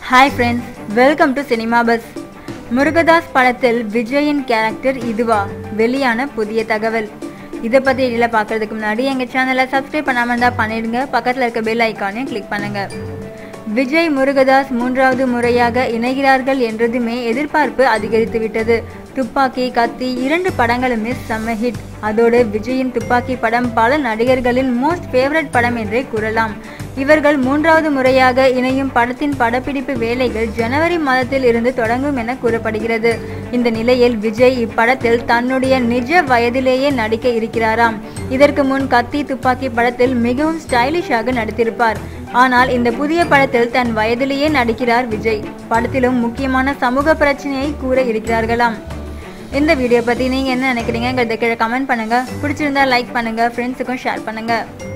hi friends welcome to Cinema Buzz Murugadoss படத்தில் விஜயின் character இதுவா வெளியான புதிய தகவல் இதை பற்றி இதில் பார்க்கறதுக்கு முன்னாடி எங்கள் சேனலை சப்ஸ்கிரைப் பண்ணாமல் இருந்தால் பண்ணிடுங்க பக்கத்தில் இருக்க பெல் ஐக்கானையும் கிளிக் பண்ணுங்க விஜய் முருகதாஸ் மூன்றாவது முறையாக இணைகிறார்கள் என்றதுமே எதிர்பார்ப்பு அதிகரித்து விட்டது துப்பாக்கி கத்தி இரண்டு படங்களுமே செம்ம ஹிட் அதோடு விஜயின் துப்பாக்கி படம் பல நடிகர்களின் மோஸ்ட் ஃபேவரட் படம் என்றே கூறலாம் இவர்கள் மூன்றாவது முறையாக இணையும் படத்தின் படப்பிடிப்பு வேலைகள் ஜனவரி மாதத்தில் இருந்து தொடங்கும் என கூறப்படுகிறது இந்த நிலையில் விஜய் இப்படத்தில் தன்னுடைய நிஜ வயதிலேயே நடிக்க இருக்கிறாராம் இதற்கு முன் கத்தி துப்பாக்கி படத்தில் மிகவும் ஸ்டைலிஷாக நடித்திருப்பார் ஆனால் இந்த புதிய படத்தில் தன் வயதிலேயே நடிக்கிறார் விஜய் படத்திலும் முக்கியமான சமூக பிரச்சனையை கூற இருக்கிறார்களாம் இந்த வீடியோ பற்றி நீங்கள் என்ன நினைக்கிறீங்கிறத கீழே கமெண்ட் பண்ணுங்கள் பிடிச்சிருந்தா லைக் பண்ணுங்கள் ஃப்ரெண்ட்ஸுக்கும் ஷேர் பண்ணுங்கள்